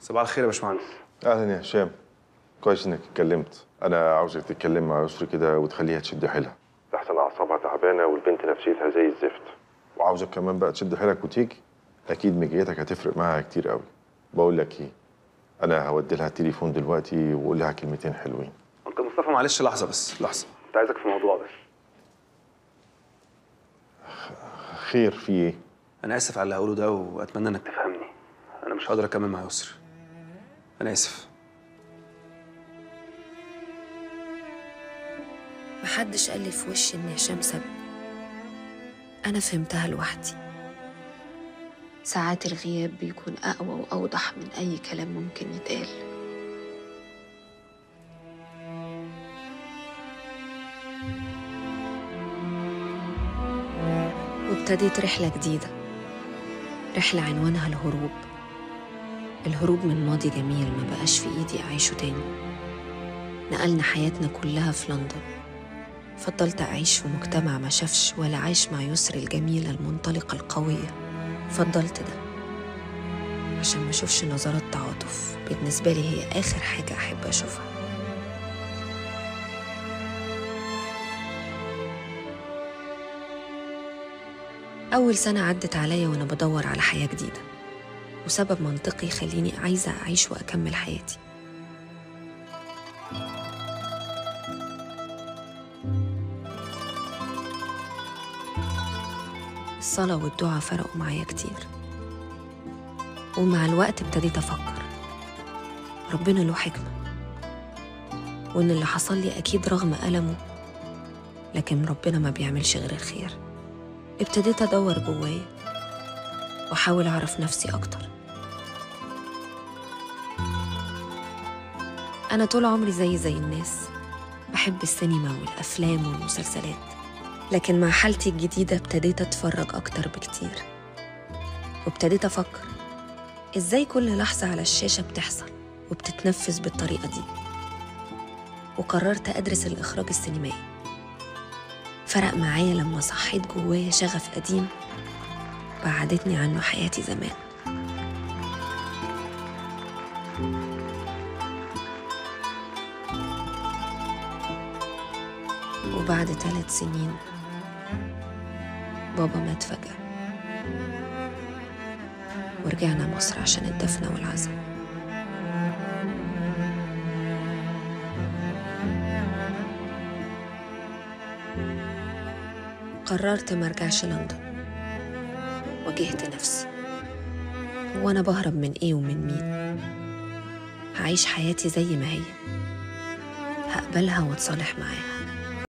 صباح الخير يا باشمهندس اهلا يا هشام كويس انك اتكلمت انا عاوزك تتكلم مع يسري كده وتخليها تشد حيلها لحسن اعصابها تعبانه والبنت نفسيتها زي الزفت وعاوزك كمان بقى تشد حيلك وتيجي اكيد مجيتك هتفرق معاها كتير قوي بقول لك ايه انا هودي لها التليفون دلوقتي واقول لها كلمتين حلوين انت مصطفى معلش لحظه بس لحظه كنت عايزك في موضوع بس خير في ايه انا اسف على اللي هقوله ده واتمنى انك تفهمني انا مش هقدر اكمل مع يسر انا اسف محدش قال لي في وشي إن هشام سابني أنا فهمتها لوحدي ساعات الغياب بيكون أقوى وأوضح من أي كلام ممكن يتقال وابتديت رحلة جديدة رحلة عنوانها الهروب الهروب من ماضي جميل ما بقاش في إيدي أعيشه تاني نقلنا حياتنا كلها في لندن فضلت أعيش في مجتمع ما شافش ولا عايش مع يسر الجميلة المنطلقة القوية فضلت ده عشان ما أشوفش نظرات تعاطف بالنسبة لي هي آخر حاجة أحب أشوفها أول سنة عدت عليا وأنا بدور على حياة جديدة وسبب منطقي يخليني عايزة أعيش وأكمل حياتي الصلاة والدعاء فرقوا معايا كتير ومع الوقت ابتديت أفكر ربنا له حكمة وإن اللي حصل لي أكيد رغم ألمه لكن ربنا ما بيعملش غير الخير ابتديت أدور جوايا وأحاول أعرف نفسي أكتر أنا طول عمري زي زي الناس بحب السينما والأفلام والمسلسلات لكن مع حالتي الجديدة ابتديت أتفرج أكتر بكتير وابتديت أفكر إزاي كل لحظة على الشاشة بتحصل وبتتنفذ بالطريقة دي وقررت أدرس الإخراج السينمائي فرق معايا لما صحيت جوايا شغف قديم بعدتني عنه حياتي زمان وبعد ثلاث سنين بابا مات فجأة ورجعنا مصر عشان الدفنة والعزاء قررت ما ارجعش لندن واجهت نفسي هو انا بهرب من ايه ومن مين هعيش حياتي زي ما هي هقبلها واتصالح معاها